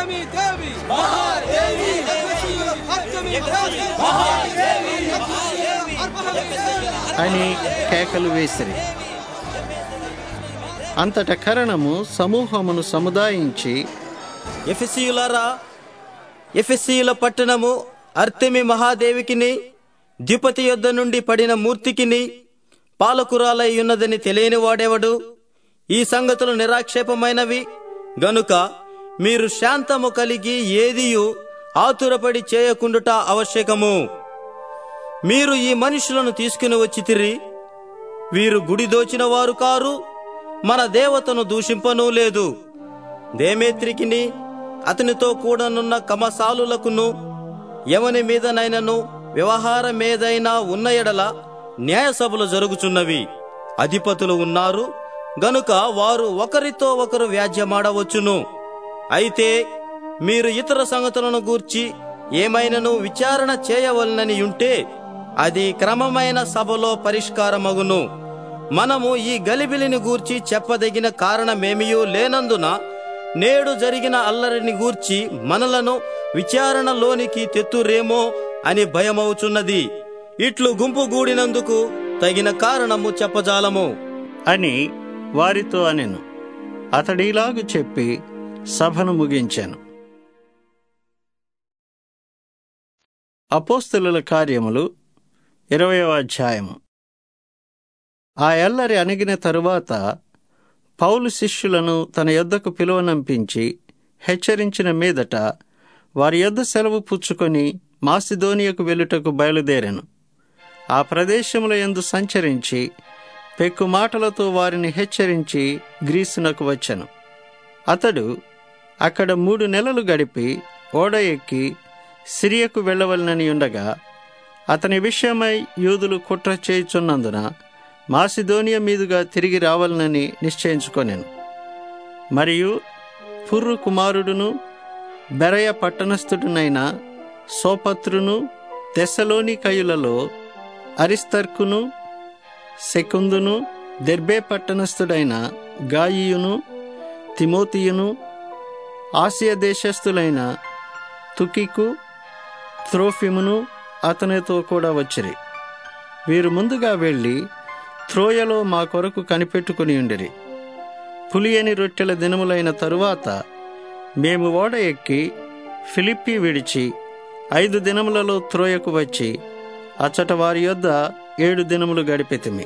అర్తమి దేవి మహాదేవి అర్తమి దేవి మహాదేవి అర్తమి దేవి అని కేకలు వేసిరి అంతట కరణము సమూహమును సముదాయించి ఎఫెసీయులారా ఎఫెసీయుల పట్టణము అర్తెమి మహాదేవికిని ద్విపతి యొద్ద నుండి పడిన మూర్తికిని పాలకురాలై ఉన్నదని తెలియని వాడెవడు ఈ సంగతులు నిరాక్షేపమైనవి గనుక మీరు శాంతము కలిగి ఏదియు ఆతురపడి చేయకుండుట ఆవశ్యకము మీరు ఈ మనుషులను తీసుకుని వచ్చితిరి వీరు గుడి దోచిన వారు కారు మన దేవతను దూషింపనూ లేదు దేమేత్రికిని అతనితో కూడనున్న కమసాలులకును ఎవని మీదనైనను వ్యవహారమేదైనా ఉన్న ఎడల న్యాయసభలు జరుగుచున్నవి అధిపతులు ఉన్నారు గనుక వారు ఒకరితో ఒకరు వ్యాజ్యమాడవచ్చును అయితే మీరు ఇతర సంగతులను గూర్చి ఏమైనను విచారణ చేయవలనని ఉంటే అది క్రమమైన సభలో పరిష్కారమగును మనము ఈ గలిబిలిని గూర్చి చెప్పదగిన కారణమేమియూ లేనందున నేడు జరిగిన అల్లరిని గూర్చి మనలను విచారణలోనికి తెత్తురేమో అని భయమవుచున్నది ఇట్లు గుంపు గూడినందుకు తగిన కారణము చెప్పజాలము అని వారితో అనెను అతడిలాగు చెప్పి సభను ముగించాను అపోస్తుల కార్యములు ఇరవయవ అధ్యాయము ఆ ఎల్లరి అణిగిన తరువాత పౌలు శిష్యులను తన యొద్దకు పిలువనంపించి హెచ్చరించిన మీదట వారి యొద్ద సెలవు పుచ్చుకొని మాసిదోనియకు వెళ్ళుటకు బయలుదేరాను ఆ ప్రదేశముల యందు సంచరించి పెక్కు మాటలతో వారిని హెచ్చరించి గ్రీసునకు వచ్చెను అతడు అక్కడ మూడు నెలలు గడిపి ఓడ ఎక్కి సిరియకు వెళ్ళవలనని ఉండగా అతని విషయమై యూదులు కుట్ర చేయుచున్నందున మాసిదోనియ మీదుగా తిరిగి రావాలనని నిశ్చయించుకొనెను మరియు పుర్రు కుమారుడును బెరయ పట్టణస్థుడునైన సోపత్రును తెసలోని కయులలో అరిస్తర్కును శకుందును దెర్బే పట్టణస్థుడైన గాయియును తిమోతియును ఆసియా దేశస్థులైన తుకికు త్రోఫిమును అతనితో కూడా వచ్చిరి వీరు ముందుగా వెళ్ళి త్రోయలో మా కొరకు కనిపెట్టుకుని ఉండిరి పులియని రొట్టెల దినములైన తరువాత మేము ఓడ ఎక్కి ఫిలిప్పి విడిచి ఐదు దినములలో త్రోయకు వచ్చి అచ్చట వారి యొద్ద ఏడు దినములు గడిపెతిమి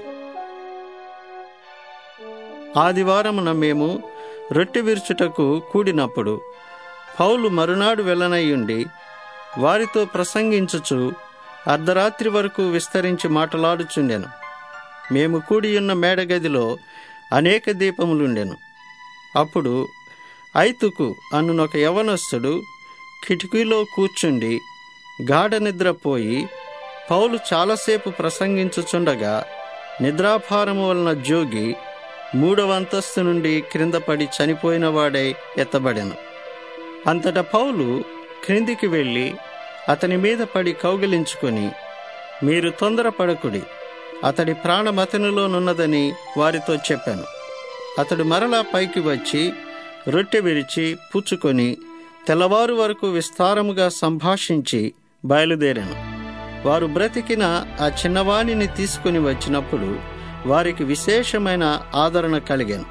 ఆదివారమున మేము రొట్టె విరుచుటకు కూడినప్పుడు పౌలు మరునాడు వెళ్ళనయ్యుండి వారితో ప్రసంగించుచు అర్ధరాత్రి వరకు విస్తరించి మాటలాడుచుండెను మేము కూడియున్న మేడగదిలో అనేక దీపములుండెను అప్పుడు ఐతుకు అన్నునొక యవనస్తుడు కిటికీలో కూర్చుండి గాఢ నిద్రపోయి పౌలు చాలాసేపు ప్రసంగించుచుండగా నిద్రాభారము వలన జోగి మూడవ అంతస్తు నుండి క్రింద పడి చనిపోయిన వాడై ఎత్తబడెను అంతటా పౌలు క్రిందికి వెళ్ళి అతని మీద పడి కౌగిలించుకొని మీరు తొందరపడకుడి అతడి ప్రాణమతనిలోనున్నదని వారితో చెప్పాను అతడు మరలా పైకి వచ్చి రొట్టె విరిచి పుచ్చుకొని తెల్లవారు వరకు విస్తారముగా సంభాషించి బయలుదేరాను వారు బ్రతికిన ఆ చిన్నవాణిని తీసుకుని వచ్చినప్పుడు వారికి విశేషమైన ఆదరణ కలిగాను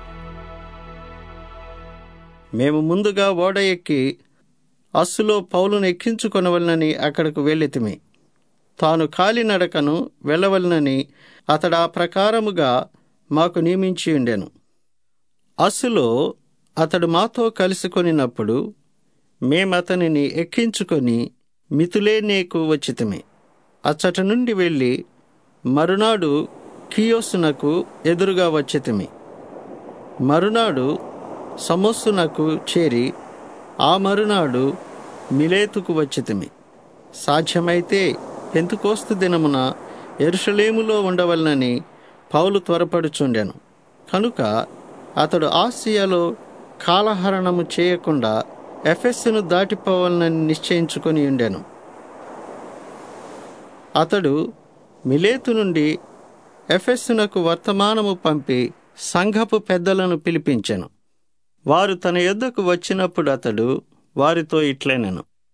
మేము ముందుగా ఓడ ఎక్కి అస్సులో పౌలును ఎక్కించుకొనవలనని అక్కడకు వెళ్ళితిమి తాను కాలినడకను వెళ్ళవలనని అతడు ఆ ప్రకారముగా మాకు నియమించి ఉండెను అస్సులో అతడు మాతో కలుసుకొనినప్పుడు మేమతనిని ఎక్కించుకొని మితులేనేకు వచ్చితిమి అచ్చట నుండి వెళ్ళి మరునాడు కియోసునకు ఎదురుగా వచ్చితిమి మరునాడు సమస్సునకు చేరి ఆ మరునాడు మిలేతుకు వచ్చితిమి సాధ్యమైతే పెంతుకోస్తు దినమున ఎరుషలేములో ఉండవలనని పౌలు త్వరపడుచుండెను కనుక అతడు ఆసియాలో కాలహరణము చేయకుండా ఎఫెస్సును దాటిపోవాలని నిశ్చయించుకొని ఉండెను అతడు మిలేతు నుండి ఎఫెస్సునకు వర్తమానము పంపి సంఘపు పెద్దలను పిలిపించెను వారు తన యొద్దకు వచ్చినప్పుడు అతడు వారితో ఇట్లే నేను